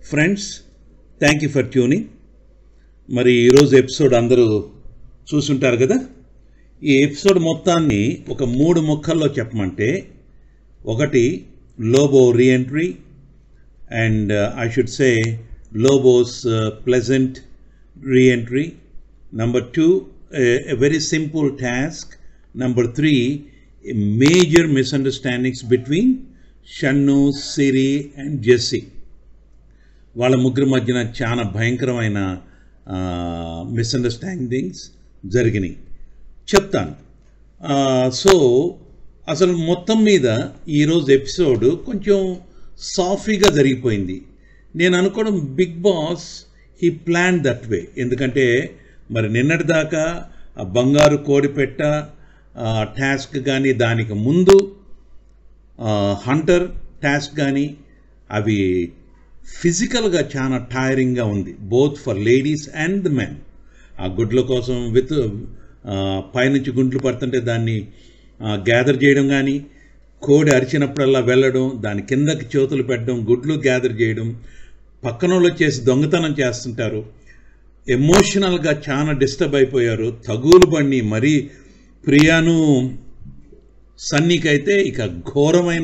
Friends thank you for tuning మరి ఈరోజు episode అందరూ చూసుంటారు కదా ఈ ఎపిసోడ్ మొత్తాన్ని ఒక మూడు ముక్కల్లో చెప్పమంటే ఒకటి Lobo reentry and I should say Lobo's pleasant reentry number two a very simple task number three major misunderstandings between Shannu Siri and Jessie వాళ్ళ ముగ్గురు మధ్యన చాలా భయంకరమైన మిస్అండర్స్టాండింగ్స్ జరిగినాయి చెప్తాను సో అసలు మొత్తం మీద ఈరోజు ఎపిసోడ్ కొంచెం సాఫీగా జరిగిపోయింది నేను అనుకోవడం Bigg Boss he plan that way ఎందుకంటే మరి నిన్నటి దాకా ఆ బంగారు కోడిపెట్ట టాస్క్ కానీ దానికి ముందు హంటర్ టాస్క్ కానీ అవి ఫిజికల్గా చాలా టైరింగ్గా ఉంది both for ladies and men ఆ గుడ్ల కోసం విత్ పైనుంచి గుంట్లు పడుతుంటే దాన్ని గ్యాదర్ చేయడం కానీ కోడి అరిచినప్పుడల్లా వెళ్ళడం దాని కిందకి చేతులు పెట్టడం గుడ్లు గ్యాదర్ చేయడం పక్కన వాళ్ళు చేసి దొంగతనం చేస్తుంటారు ఎమోషనల్గా చాలా డిస్టర్బ్ అయిపోయారు తగులు బండి మరీ ప్రియాను సన్నీకైతే ఇక ఘోరమైన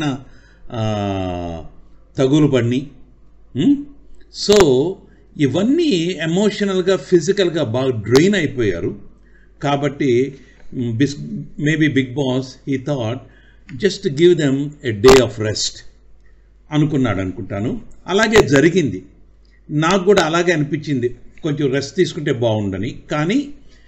తగులు బండి సో ఇవన్నీ ఎమోషనల్గా ఫిజికల్గా బాగా డ్రైన్ అయిపోయారు కాబట్టి బిస్ మేబీ బిగ్ బాస్ ఈ thought just give them a day off rest అనుకున్నాడు అనుకుంటాను అలాగే జరిగింది నాకు కూడా అలాగే అనిపించింది కొంచెం రెస్ట్ తీసుకుంటే బాగుండని కానీ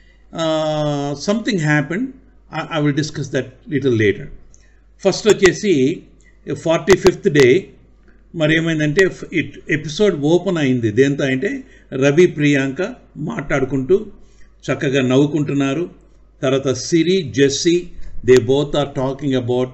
something happen I will discuss that little later first వచ్చేసి ఫార్టీ ఫిఫ్త్ డే మరి ఏమైందంటే ఇట్ ఎపిసోడ్ ఓపెన్ అయింది దేంతో అంటే రవి ప్రియాంక మాట్లాడుకుంటూ చక్కగా నవ్వుకుంటున్నారు తర్వాత Siri Jessie they both are talking about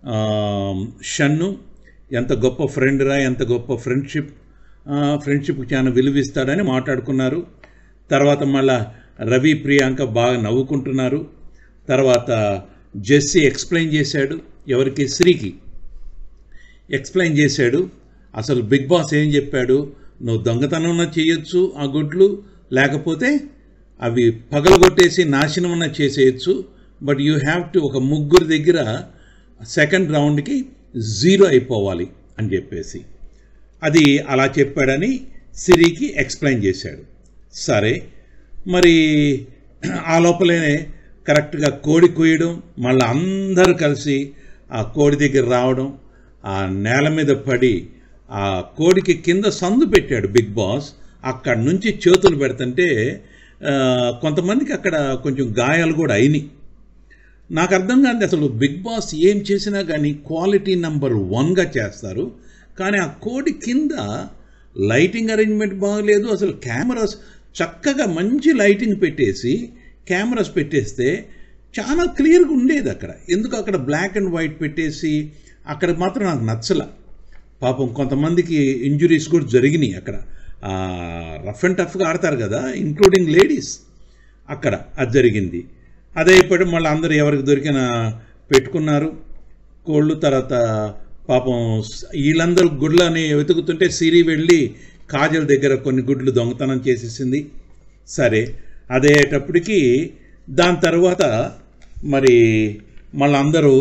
Shannu ఎంత గొప్ప ఫ్రెండ్ రా ఎంత గొప్ప ఫ్రెండ్షిప్ ఫ్రెండ్షిప్కి చాలా విలువిస్తాడని మాట్లాడుకున్నారు తర్వాత మళ్ళా రవి ప్రియాంక బాగా నవ్వుకుంటున్నారు తర్వాత జెస్సీ ఎక్స్ప్లెయిన్ చేశాడు ఎవరికి శ్రీకి ఎక్స్ప్లెయిన్ చేశాడు అసలు బిగ్ బాస్ ఏం చెప్పాడు నువ్వు దొంగతనం చేయొచ్చు ఆ గుడ్లు లేకపోతే అవి పగలగొట్టేసి నాశనం చేసేయచ్చు బట్ యూ హ్యావ్ టు ఒక ముగ్గురు దగ్గర సెకండ్ రౌండ్కి జీరో అయిపోవాలి అని చెప్పేసి అది అలా చెప్పాడని సిరికి ఎక్స్ప్లెయిన్ చేశాడు సరే మరి ఆ లోపలే కరెక్ట్గా కోడి కొయ్యడం మళ్ళీ అందరూ కలిసి ఆ కోడి దగ్గర రావడం ఆ నేల మీద పడి ఆ కోడికి కింద సందు పెట్టాడు బిగ్ బాస్ అక్కడి నుంచి చేతులు పెడుతుంటే కొంతమందికి అక్కడ కొంచెం గాయాలు కూడా అయినాయి నాకు అర్థం కాదు అసలు బిగ్ బాస్ ఏం చేసినా కానీ క్వాలిటీ నెంబర్ వన్గా చేస్తారు కానీ ఆ కోడి కింద లైటింగ్ అరేంజ్మెంట్ బాగలేదు అసలు కెమెరాస్ చక్కగా మంచి లైటింగ్ పెట్టేసి కెమెరాస్ పెట్టేస్తే చాలా క్లియర్గా ఉండేది అక్కడ ఎందుకు అక్కడ బ్లాక్ అండ్ వైట్ పెట్టేసి అక్కడ మాత్రం నాకు నచ్చల పాపం కొంతమందికి ఇంజురీస్ కూడా జరిగినాయి అక్కడ రఫ్ అండ్ టఫ్గా ఆడతారు కదా ఇంక్లూడింగ్ లేడీస్ అక్కడ అది జరిగింది అదే ఇప్పుడు మళ్ళీ అందరూ ఎవరికి దొరికిన పెట్టుకున్నారు కోళ్ళు తర్వాత పాపం వీళ్ళందరూ గుడ్లని వెతుకుతుంటే సిరి వెళ్ళి కాజల్ దగ్గర కొన్ని గుడ్లు దొంగతనం చేసేసింది సరే అదేటప్పటికి దాని తర్వాత మరి మళ్ళీ అందరూ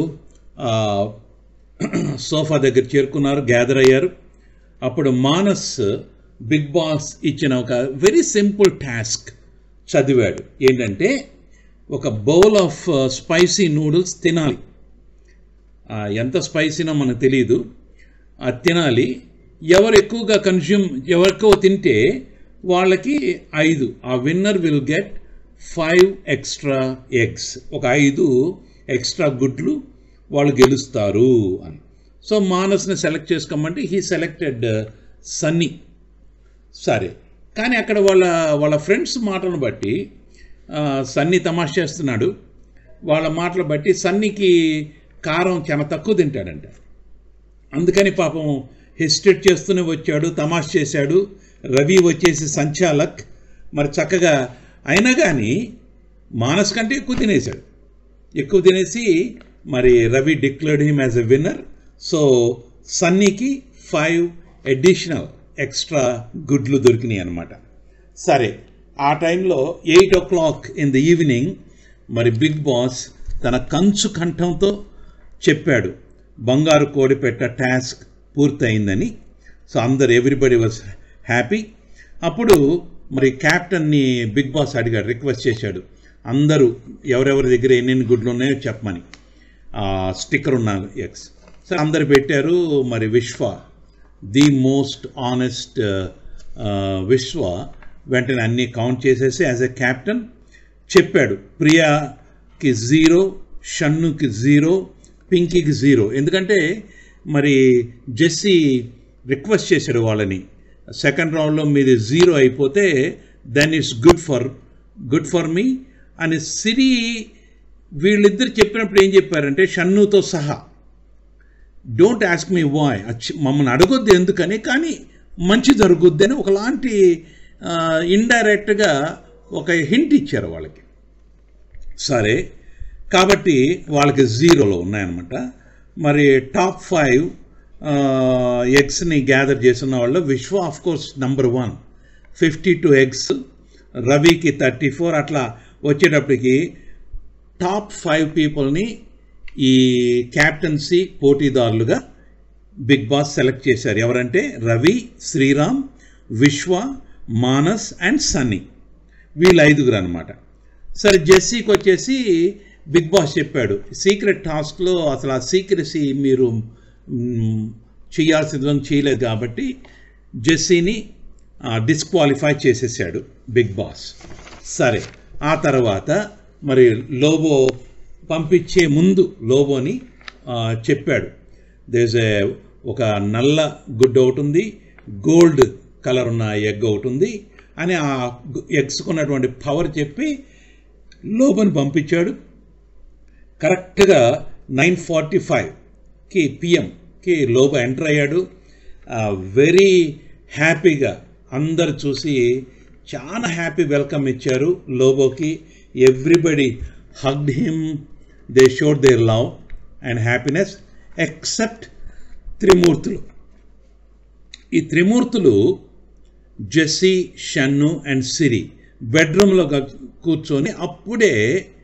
సోఫా దగ్గర చేరుకున్నారు గ్యాదర్ అయ్యారు అప్పుడు మానస్ బిగ్ బాస్ ఇచ్చిన ఒక వెరీ సింపుల్ టాస్క్ చదివాడు ఏంటంటే ఒక బౌల్ ఆఫ్ స్పైసీ నూడిల్స్ తినాలి ఎంత స్పైసీనో మనకు తెలియదు అది తినాలి ఎవరు ఎక్కువగా కన్జ్యూమ్ ఎవరు ఎక్కువ తింటే వాళ్ళకి ఐదు ఆ winner will get five extra eggs ఒక ఐదు ఎక్స్ట్రా గుడ్లు వాళ్ళు గెలుస్తారు అని సో మానస్ని సెలెక్ట్ చేసుకోమంటే హీ సెలెక్టెడ్ సన్నీ సరే కానీ అక్కడ వాళ్ళ వాళ్ళ ఫ్రెండ్స్ మాటలను బట్టి సన్నీ తమాష చేస్తున్నాడు వాళ్ళ మాటలు బట్టి సన్నీకి కారం చాలా తక్కువ తింటాడంట అందుకని పాపం హెసిటేట్ చేస్తూనే వచ్చాడు తమాష చేశాడు రవి వచ్చేసి సంచాలక్ మరి చక్కగా అయినా కానీ మానస్ కంటే ఎక్కువ తినేశాడు ఎక్కువ తినేసి మరి Ravi declared him as a winner so సన్నీకి ఫైవ్ అడిషనల్ ఎక్స్ట్రా గుడ్లు దొరికినాయి అనమాట సరే ఆ టైంలో eight o'clock in the evening మరి బిగ్ బాస్ తన కంచు కంఠంతో చెప్పాడు బంగారు కోడిపెట్ట టాస్క్ పూర్తయిందని సో అందరు ఎవ్రీబడి వాజ్ హ్యాపీ అప్పుడు మరి క్యాప్టెన్ని బిగ్ బాస్ అడిగాడు రిక్వెస్ట్ చేశాడు అందరూ ఎవరెవరి దగ్గర ఎన్నెన్ని గుడ్లు ఉన్నాయో చెప్పమని స్టిక్కర్ ఉన్న ఎక్స్ సరే అందరు పెట్టారు మరి విశ్వ ది మోస్ట్ ఆనెస్ట్ విశ్వ వెంటనే అన్నీ కౌంట్ చేసేసి యాజ్ ఎ క్యాప్టెన్ చెప్పాడు ప్రియాకి జీరో షన్నుకి జీరో పింకీకి జీరో ఎందుకంటే మరి జెస్సీ రిక్వెస్ట్ చేశాడు వాళ్ళని సెకండ్ రౌండ్లో మీది జీరో అయిపోతే then it's good for good for me అని సిరి వీళ్ళిద్దరు చెప్పినప్పుడు ఏం చెప్పారంటే షన్నుతో సహా డోంట్ ఆస్క్ మీ వాయ్ మమ్మల్ని అడగొద్దు ఎందుకని కానీ మంచి జరుగుద్ది అని ఒకలాంటి ఇండైరెక్ట్గా ఒక హింట్ ఇచ్చారు వాళ్ళకి సరే కాబట్టి వాళ్ళకి జీరోలో ఉన్నాయన్నమాట మరి టాప్ ఫైవ్ ఎగ్స్ని గ్యాదర్ చేసిన వాళ్ళు Vishwa of course number one fifty two eggs రవికి థర్టీ ఫోర్ అట్లా వచ్చేటప్పటికి టాప్ ఫైవ్ పీపుల్ని ఈ క్యాప్టెన్సీ పోటీదారులుగా బిగ్ బాస్ సెలెక్ట్ చేశారు ఎవరంటే రవి శ్రీరామ్ విశ్వ మానస్ అండ్ సన్నీ వీళ్ళు ఐదుగురు అనమాట సరే జెస్సీకి వచ్చేసి బిగ్ బాస్ చెప్పాడు సీక్రెట్ టాస్క్లో అసలు ఆ సీక్రెసీ మీరు మ్, చేయాల్సిందని చేయలేదు కాబట్టి జెస్సీని డిస్క్వాలిఫై చేసేసాడు బిగ్ బాస్ సరే ఆ తర్వాత మరి లోబో పంపించే ముందు లోబోని ఆ, చెప్పాడు దేస్ ఏ ఒక నల్ల గుడ్డ ఒకటి ఉంది గోల్డ్ కలర్ ఉన్న ఎగ్ ఒకటి ఉంది అని ఆ ఎగ్స్కు ఉన్నటువంటి పవర్ చెప్పి లోబోని పంపించాడు కరెక్ట్గా నైన్ ఫార్టీ ఫైవ్కి పిఎంకి లోబో ఎంటర్ అయ్యాడు వెరీ హ్యాపీగా అందరు చూసి చాలా హ్యాపీ వెల్కమ్ ఇచ్చారు లోబోకి everybody hugged him they showed their love and happiness except త్రిమూర్తులు ఈ త్రిమూర్తులు జెస్సీ షన్ను అండ్ సిరి బెడ్రూమ్లో కూర్చొని అప్పుడే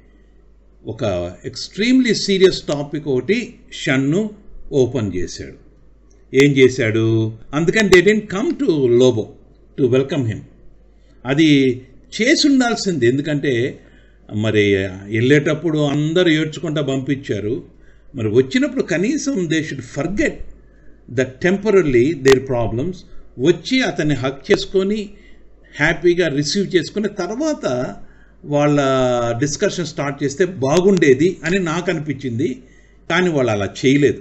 ఒక ఎక్స్ట్రీమ్లీ సీరియస్ టాపిక్ ఒకటి షన్ను ఓపెన్ చేశాడు ఏం చేశాడు అందుకని they didn't come to Lobo to welcome him అది చేసి ఉండాల్సింది ఎందుకంటే మరి వెళ్ళేటప్పుడు అందరూ ఏడ్చుకుంటా పంపించారు మరి వచ్చినప్పుడు కనీసం they should forget the temporary their problems వచ్చి అతన్ని హక్ చేసుకొని హ్యాపీగా రిసీవ్ చేసుకుని తర్వాత వాళ్ళ డిస్కషన్ స్టార్ట్ చేస్తే బాగుండేది అని నాకు అనిపించింది కానీ వాళ్ళు అలా చేయలేదు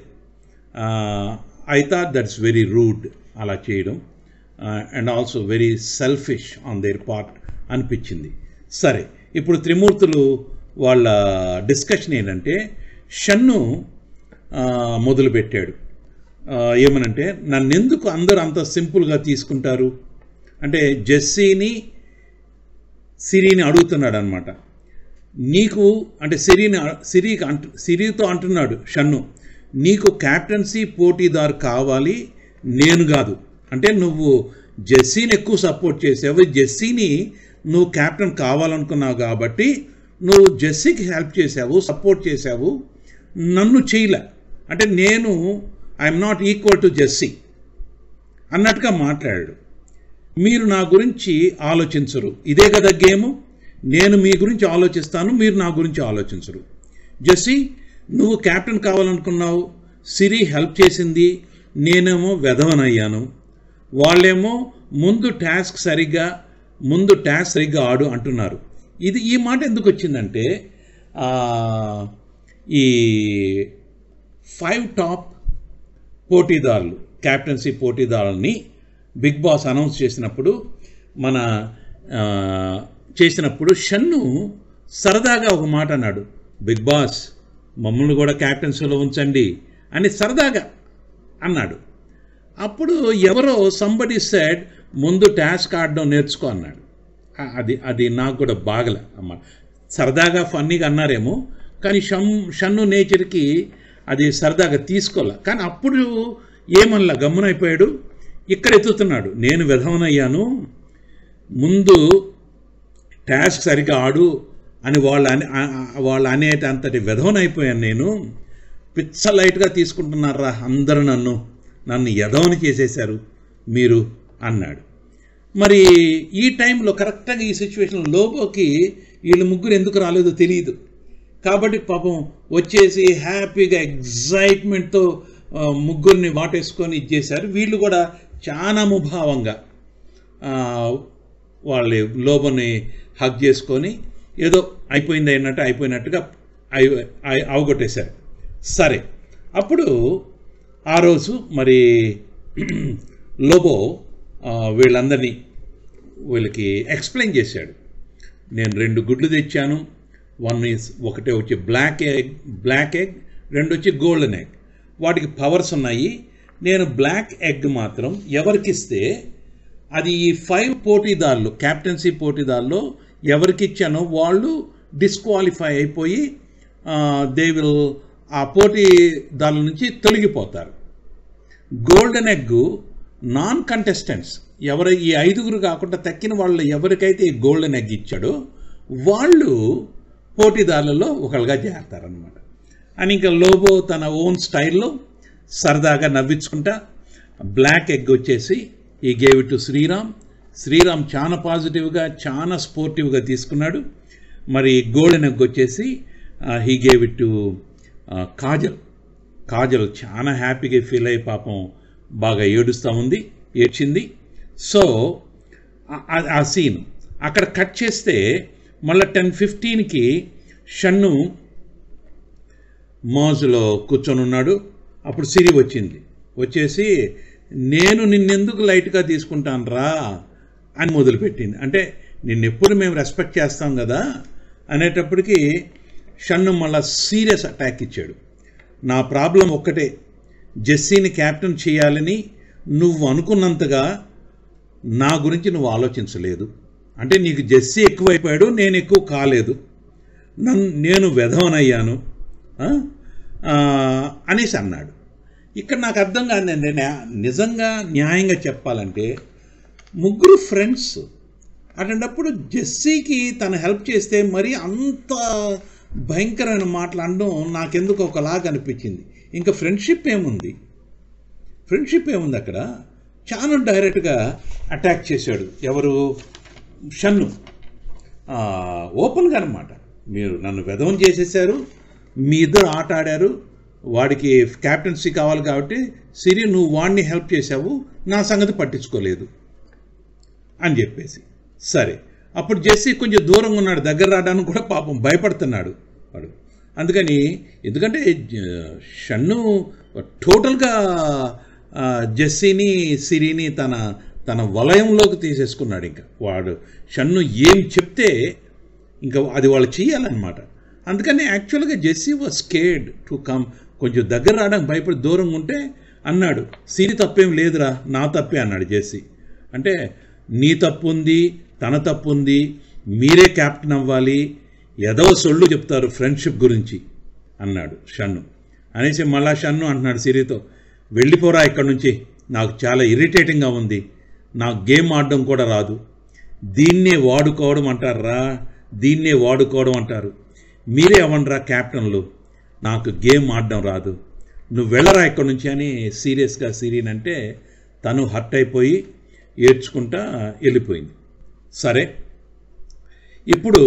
I thought that's very rude అలా చేయడం and also very selfish on their part అనిపించింది సరే ఇప్పుడు త్రిమూర్తులు వాళ్ళ డిస్కషన్ ఏంటంటే షన్ను ఆ, మొదలుపెట్టాడు ఆ, ఏమనంటే నన్నెందుకు అందరూ అంత సింపుల్గా తీసుకుంటారు అంటే జెస్సీని సిరిని అడుగుతున్నాడు అనమాట నీకు అంటే సిరిని సిరికి అంటు సిరితో అంటున్నాడు షన్ను నీకు క్యాప్టెన్సీ పోటీదారు కావాలి నేను కాదు అంటే నువ్వు జెస్సీని ఎక్కువ సపోర్ట్ చేసావు జెస్సీని నువ్వు క్యాప్టెన్ కావాలనుకున్నావు కాబట్టి నువ్వు జెస్సీకి హెల్ప్ చేసావు సపోర్ట్ చేసావు నన్ను చేయలే అంటే నేను I'm not equal to Jessie అన్నట్టుగా మాట్లాడాడు మీరు నా గురించి ఆలోచించరు ఇదే కదా గేమ్ నేను మీ గురించి ఆలోచిస్తాను మీరు నా గురించి ఆలోచించరు జెస్సీ నువ్వు కెప్టెన్ కావాలనుకున్నావు సిరి హెల్ప్ చేసింది నేనేమో వెధవనయ్యాను వాళ్ళేమో ముందు టాస్క్ సరిగ్గా ముందు టాస్క్ సరిగ్గా ఆడు అంటున్నారు ఇది ఈ మాట ఎందుకు వచ్చిందంటే ఆ, ఈ ఫైవ్ టాప్ పోటీదారులు క్యాప్టెన్సీ పోటీదారుల్ని బిగ్ బాస్ అనౌన్స్ చేసినప్పుడు మన ఆ, చేసినప్పుడు షన్ను సరదాగా ఒక మాట అన్నాడు బిగ్ బాస్ మమ్మల్ని కూడా క్యాప్టెన్సీలో ఉంచండి అని సరదాగా అన్నాడు అప్పుడు ఎవరో సంబడి సెడ్ ముందు టాస్క్ ఆడడం నేర్చుకో అన్నాడు ఆ- అది అది నాకు కూడా బాగలే అమ్మ సరదాగా ఫన్నీగా అన్నారేమో కానీ షమ్ షన్ను నేచర్కి అది సరదాగా తీసుకోలే కానీ అప్పుడు ఏమల్లా గమ్మునైపోయాడు ఇక్కడ ఎత్తుతున్నాడు నేను విధవనయ్యాను ముందు టాస్క్ సరిగ్గా ఆడు అని వాళ్ళు అని ఆ- ఆ- వాళ్ళు అనేటి అంతటి విధవనైపోయాను నేను పిచ్చ లైట్గా తీసుకుంటున్నారా అందరూ నన్ను నన్ను ఎదవని చేసేశారు మీరు అన్నాడు మరి ఈ టైంలో కరెక్ట్గా ఈ సిచ్యువేషన్ లోబోకి వీళ్ళు ముగ్గురు ఎందుకు రాలేదో తెలియదు కాబట్టి పాపం వచ్చేసి హ్యాపీగా ఎగ్జైట్మెంట్తో ఆ, ముగ్గురిని వాటేసుకొని ఇచ్చేశారు వీళ్ళు కూడా చాలా ముభావంగా ఆ, వాళ్ళ లోబోని హక్ చేసుకొని ఏదో అయిపోయింది అయినట్టు అయిపోయినట్టుగా అయి- అయి- అవగొట్టేశారు సరే అప్పుడు ఆ రోజు మరి లోబో ఆ, వీళ్ళందరినీ వీళ్ళకి ఎక్స్ప్లెయిన్ చేశాడు నేను రెండు గుడ్లు తెచ్చాను వన్ ఈజ్ ఒకటే వచ్చి బ్లాక్ ఎగ్ బ్లాక్ ఎగ్ రెండు వచ్చి గోల్డెన్ ఎగ్ వాటికి పవర్స్ ఉన్నాయి నేను బ్లాక్ ఎగ్ మాత్రం ఎవరికిస్తే అది ఈ ఫైవ్ పోటీదారులు క్యాప్టెన్సీ పోటీదారులు ఎవరికి ఇచ్చానో వాళ్ళు డిస్క్వాలిఫై అయిపోయి దే విల్ ఆ పోటీదారుల నుంచి తొలగిపోతారు గోల్డెన్ ఎగ్ నాన్ కంటెస్టెంట్స్ ఎవరు ఈ ఐదుగురు కాకుండా తక్కిన వాళ్ళు ఎవరికైతే ఈ గోల్డెన్ ఎగ్ ఇచ్చాడో వాళ్ళు పోటీదారులలో ఒకళ్ళుగా చేరతారనమాట అని ఇంకా లోబో తన ఓన్ స్టైల్లో సరదాగా నవ్వించుకుంటా బ్లాక్ ఎగ్ వచ్చేసి ఈ గేవ్ టు శ్రీరామ్ శ్రీరామ్ చాలా పాజిటివ్గా చాలా స్పోర్టివ్గా తీసుకున్నాడు మరి గోల్డెన్ ఎగ్ వచ్చేసి he gave it to Kajal Kajal చాలా హ్యాపీగా ఫీల్ అయ్యి పాపం బాగా ఏడుస్తూ ఉంది ఏడ్చింది సో ఆ- ఆ- ఆ సీన్ అక్కడ కట్ చేస్తే మళ్ళీ టెన్ ఫిఫ్టీన్కి షన్ను మోజులో కూర్చొని ఉన్నాడు అప్పుడు సిరి వచ్చింది వచ్చేసి నేను నిన్నెందుకు లైట్గా తీసుకుంటాను రా అని మొదలుపెట్టింది అంటే నిన్నెప్పుడు మేము రెస్పెక్ట్ చేస్తాం కదా అనేటప్పటికి షన్ను మళ్ళా సీరియస్ అటాక్ ఇచ్చాడు నా ప్రాబ్లం ఒక్కటే జెస్సీని క్యాప్టెన్ చేయాలని నువ్వు అనుకున్నంతగా నా గురించి నువ్వు ఆలోచించలేదు అంటే నీకు జెస్సీ ఎక్కువైపోయాడు నేను ఎక్కువ కాలేదు నన్ను నేను వెధవనయ్యాను ఆ? ఆ, అనేసి అన్నాడు ఇక్కడ నాకు అర్థం కాదండి న్యా- నిజంగా న్యాయంగా చెప్పాలంటే ముగ్గురు ఫ్రెండ్స్ అటువంటప్పుడు జెస్సీకి తను హెల్ప్ చేస్తే మరి అంత భయంకరమైన మాటలు అనడం నాకెందుకు ఒకలాగా అనిపించింది ఇంకా ఫ్రెండ్షిప్ ఏముంది ఫ్రెండ్షిప్ ఏముంది అక్కడ చాలా డైరెక్ట్గా అటాక్ చేశాడు ఎవరు షన్ను ఆ, ఓపెన్గా అనమాట మీరు నన్ను వెధవం చేసేసారు మీ ఇద్దరు ఆట ఆడారు వాడికి క్యాప్టెన్సీ కావాలి కాబట్టి సిరి నువ్వు వాడిని హెల్ప్ చేశావు నా సంగతి పట్టించుకోలేదు అని చెప్పేసి సరే అప్పుడు జెస్సీ కొంచెం దూరంగా ఉన్నాడు దగ్గర రావడానికి కూడా పాపం భయపడుతున్నాడు వాడు అందుకని ఎందుకంటే జ- షన్ను టోటల్గా ఆ, జెస్సీని సిరిని తన తన వలయంలోకి తీసేసుకున్నాడు ఇంకా వాడు షన్ను ఏం చెప్తే ఇంకా అది వాళ్ళు చేయాలన్నమాట అందుకని యాక్చువల్గా Jessie was scared to come కొంచెం దగ్గర రావడానికి భయపడి దూరంగా ఉంటే అన్నాడు సిరి తప్పేం లేదురా నా తప్పే అన్నాడు జెస్సీ అంటే నీ తప్పు ఉంది తన తప్పు ఉంది మీరే క్యాప్టెన్ అవ్వాలి ఏదో సొళ్ళు చెప్తారు ఫ్రెండ్షిప్ గురించి అన్నాడు షన్ను అనేసి మళ్ళా షన్ను అంటున్నాడు సిరితో వెళ్ళిపోరా ఇక్కడి నుంచి నాకు చాలా ఇరిటేటింగ్గా ఉంది నాకు గేమ్ ఆడడం కూడా రాదు దీన్నే వాడుకోవడం అంటారా దీన్నే వాడుకోవడం అంటారు మీరే అవ్వండిరా క్యాప్టెన్లు నాకు గేమ్ ఆడడం రాదు నువ్వు వెళ్ళరా ఇక్కడి నుంచి అని సీరియస్గా సిరీన్ అంటే తను హర్ట్ అయిపోయి ఏడ్చుకుంటా వెళ్ళిపోయింది సరే ఇప్పుడు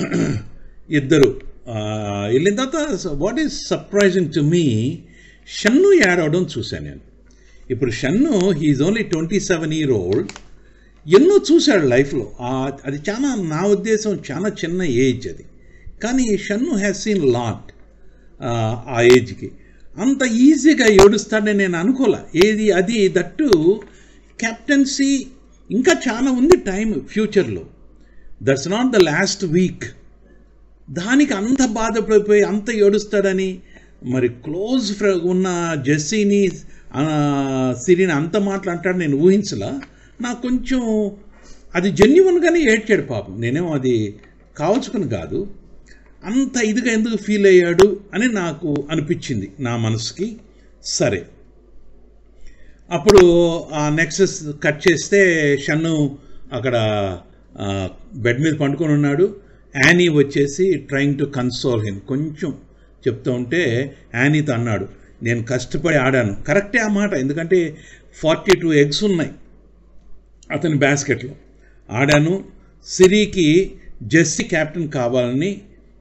ఇద్దరు ఆ, వెళ్ళిన తర్వాత what is surprising to me Shannu add అవడం చూశాను నేను ఇప్పుడు Shannu he is only twenty seven year old ఎన్నో చూశాడు లైఫ్లో ఆ- అది చాలా నా ఉద్దేశం చాలా చిన్న ఏజ్ అది కానీ షన్ను హ్యాస్ సీన్ లాట్ ఆ ఏజ్కి అంత ఈజీగా ఏడుస్తాడని నేను అనుకోలే ఏది అది దట్టు కెప్టెన్సీ ఇంకా చాలా ఉంది టైం ఫ్యూచర్లో that's not the last week దానికి అంత బాధపడిపోయి అంత ఏడుస్తాడని మరి క్లోజ్ ఫ్రె ఉన్న జెస్సీని ఆ, సిరిని అంత మాట్లాడతాడు నేను ఊహించలా నాకు కొంచెం అది జెన్యున్గానే ఏడ్చాడు పాపం నేనేమో అది కావచ్చుకుని కాదు అంత ఇదిగా ఎందుకు ఫీల్ అయ్యాడు అని నాకు అనిపించింది నా మనసుకి సరే అప్పుడు ఆ నెక్సెస్ కట్ చేస్తే షన్ను అక్కడ ఆ, బెడ్ మీద పండుకొని ఉన్నాడు యానీ వచ్చేసి ట్రయింగ్ టు కన్సోల్ హిమ్ కొంచెం చెప్తూ ఉంటే యానీతో అన్నాడు నేను కష్టపడి ఆడాను కరెక్టే ఆ మాట ఎందుకంటే ఫార్టీ టూ ఎగ్స్ ఉన్నాయి అతని బాస్కెట్లో ఆడాను సిరికి జెస్సీ కెప్టెన్ కావాలని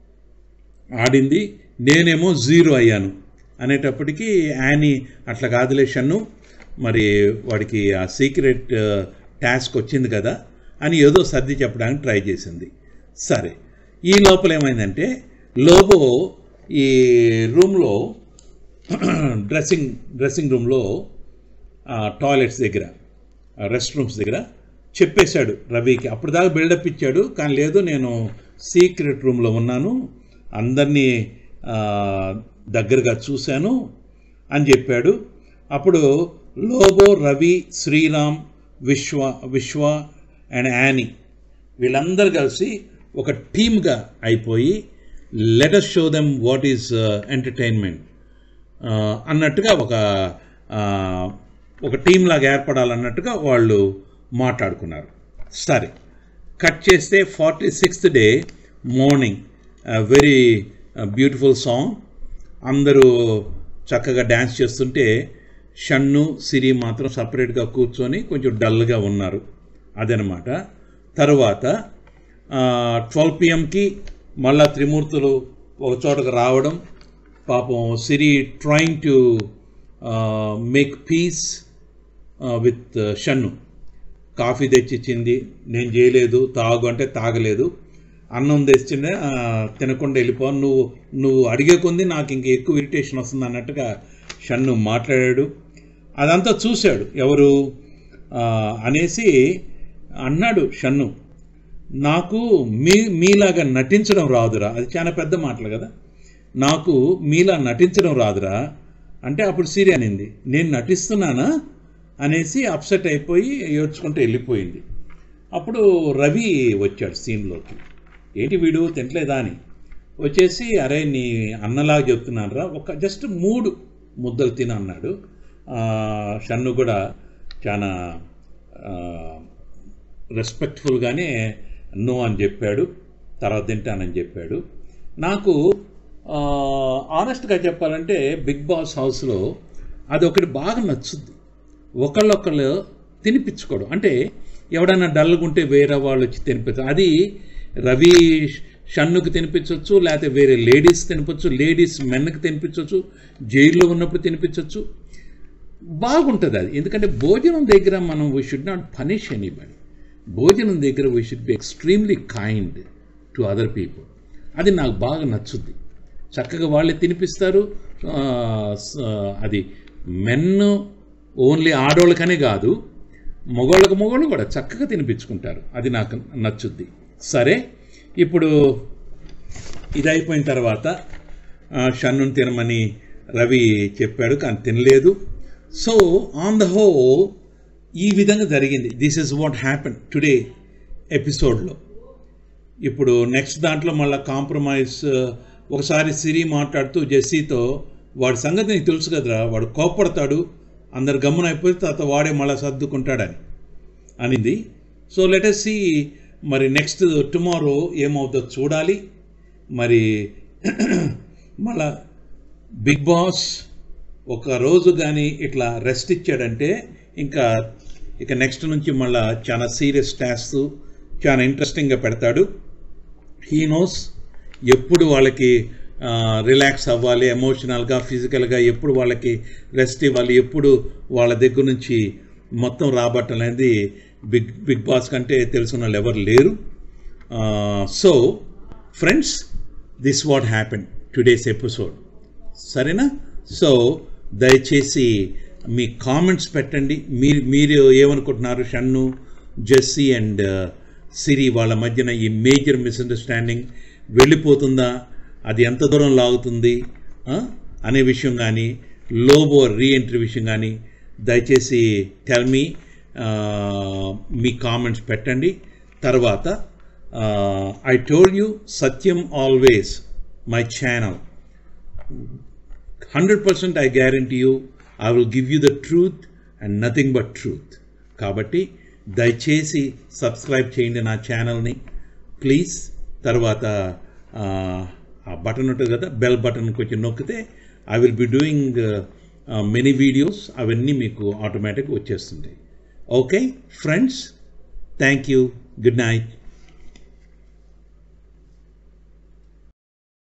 ఆడింది నేనేమో జీరో అయ్యాను అనేటప్పటికీ యానీ అట్లా కాదులే షన్ను మరి వాడికి ఆ సీక్రెట్ టాస్క్ వచ్చింది కదా అని ఏదో సర్ది చెప్పడానికి ట్రై చేసింది సరే ఈ లోపల ఏమైందంటే లోబో ఈ రూమ్లో డ్రెస్సింగ్ డ్రెస్సింగ్ రూమ్లో టాయిలెట్స్ దగ్గర రెస్ట్ రూమ్స్ దగ్గర చెప్పేశాడు రవికి అప్పుడు దాకా బిల్డప్ ఇచ్చాడు కానీ లేదు నేను సీక్రెట్ రూమ్లో ఉన్నాను అందరినీ ఆ, దగ్గరగా చూశాను అని చెప్పాడు అప్పుడు లోబో రవి శ్రీరామ్ విశ్వ విశ్వ అండ్ యానీ వీళ్ళందరూ కలిసి ఒక టీమ్గా అయిపోయి let us show them what is entertainment అన్నట్టుగా ఒక ఆ, ఒక టీం లాగా ఏర్పడాలన్నట్టుగా వాళ్ళు మాట్లాడుకున్నారు సరే కట్ చేస్తే forty sixth day morning very beautiful song అందరూ చక్కగా డ్యాన్స్ చేస్తుంటే షన్ను సిరి మాత్రం సపరేట్గా కూర్చొని కొంచెం డల్గా ఉన్నారు అదనమాట తర్వాత ట్వెల్వ్ పిఎంకి మళ్ళా త్రిమూర్తులు ఒక చోటకు రావడం పాపం Siri trying to make peace with Shannu coffee తెచ్చిచ్చింది నేను చేయలేదు తాగు అంటే తాగలేదు అన్నం తెచ్చిండే ఆ, తినకుండా వెళ్ళిపో నువ్వు నువ్వు అడిగే కొంది నాకు ఇంక ఎక్కువ ఇరిటేషన్ వస్తుంది అన్నట్టుగా షన్ను మాట్లాడాడు అదంతా చూశాడు ఎవరు ఆ, అనేసి అన్నాడు షన్ను నాకు మీ మీలాగా నటించడం రాదురా అది చాలా పెద్ద మాటలు కదా నాకు మీలా నటించడం రాదురా అంటే అప్పుడు సిరి అనింది నేను నటిస్తున్నానా అనేసి అప్సెట్ అయిపోయి ఏడ్చుకుంటూ వెళ్ళిపోయింది అప్పుడు రవి వచ్చాడు సీన్లోకి ఏంటి వీడు తింటలేదా అని వచ్చేసి అరే నీ అన్నలాగా చెప్తున్నాను రా ఒక జస్ట్ మూడు ముద్దలు తిన అన్నాడు ఆ, షన్ను కూడా చాలా రెస్పెక్ట్ఫుల్గానే నో అని చెప్పాడు తర్వాత తింటానని చెప్పాడు నాకు ఆనెస్ట్గా చెప్పాలంటే బిగ్ బాస్ హౌస్లో అది ఒకటి బాగా నచ్చుద్ది ఒకళ్ళొకళ్ళు తినిపించుకోవడం అంటే ఎవడన్నా డల్గా ఉంటే వేరే వాళ్ళు వచ్చి తినిపించారు అది రవి షన్నుకి తినిపించవచ్చు లేకపోతే వేరే లేడీస్ తినిపించవచ్చు లేడీస్ మెన్కి తినిపించవచ్చు జైల్లో ఉన్నప్పుడు తినిపించవచ్చు బాగుంటుంది అది ఎందుకంటే భోజనం దగ్గర మనం we should not punish anybody భోజనం దగ్గర వీ షుడ్ బి ఎక్స్ట్రీమ్లీ కైండ్ టు అదర్ పీపుల్ అది నాకు బాగా నచ్చుద్ది చక్కగా వాళ్ళే తినిపిస్తారు ఆ, స- అది మెన్ ఓన్లీ ఆడవాళ్ళకనే కాదు మగవాళ్ళకు మగవాళ్ళు కూడా చక్కగా తినిపించుకుంటారు అది నాకు నచ్చుద్ది సరే ఇప్పుడు ఇది అయిపోయిన తర్వాత ఆ, షన్నుని తినమని రవి చెప్పాడు కానీ తినలేదు సో ఆన్ ద హోల్ ఈ విధంగా జరిగింది this is what happen today ఎపిసోడ్లో ఇప్పుడు నెక్స్ట్ దాంట్లో మళ్ళీ కాంప్రమైజ్ ఒకసారి సిరి మాట్లాడుతూ జెస్సీతో వాడి సంగతి నీకు తెలుసు కదరా వాడు కోప్పడతాడు అందరు గమ్మున అయిపోయి తర్వాత వాడే మళ్ళీ సర్దుకుంటాడని అనింది సో లెటెస్ సి మరి నెక్స్ట్ టుమారో ఏమవుతుందో చూడాలి మరి మళ్ళా బిగ్ బాస్ ఒక రోజు కానీ ఇట్లా రెస్ట్ ఇచ్చాడంటే ఇంకా ఇక నెక్స్ట్ నుంచి మళ్ళా చాలా సీరియస్ టాస్క్ చాలా ఇంట్రెస్టింగ్గా పెడతాడు హీ నోస్ ఎప్పుడు వాళ్ళకి రిలాక్స్ అవ్వాలి ఎమోషనల్గా ఫిజికల్గా ఎప్పుడు వాళ్ళకి రెస్ట్ ఇవ్వాలి ఎప్పుడు వాళ్ళ దగ్గర నుంచి మొత్తం రాబట్టం అనేది బిగ్ బిగ్ బాస్ కంటే తెలుసున్న వాళ్ళు ఎవరు లేరు so friends this what happen today's episode సరేనా సో దయచేసి మీ కామెంట్స్ పెట్టండి మీరు మీరు ఏమనుకుంటున్నారు షన్ను జెస్సీ అండ్ సిరి వాళ్ళ మధ్యన ఈ మేజర్ మిస్అండర్స్టాండింగ్ వెళ్ళిపోతుందా అది ఎంత దూరం లాగుతుంది ఆ? అనే విషయం కానీ లోబో రీఎంట్రీ విషయం కానీ దయచేసి టెల్ మీ మీ కామెంట్స్ పెట్టండి తర్వాత ఐ టోల్డ్ యూ సత్యం always my channel 100% I guarantee you, I will give you the truth and nothing but truth కాబట్టి దయచేసి సబ్స్క్రైబ్ చేయండి నా ఛానల్ని ప్లీజ్ తర్వాత ఆ, ఆ బటన్ ఉంటుంది కదా బెల్ బటన్ కొంచెం నొక్కితే I will be doing many videos అవన్నీ మీకు ఆటోమేటిక్ వచ్చేస్తుంటాయి okay friends thank you good night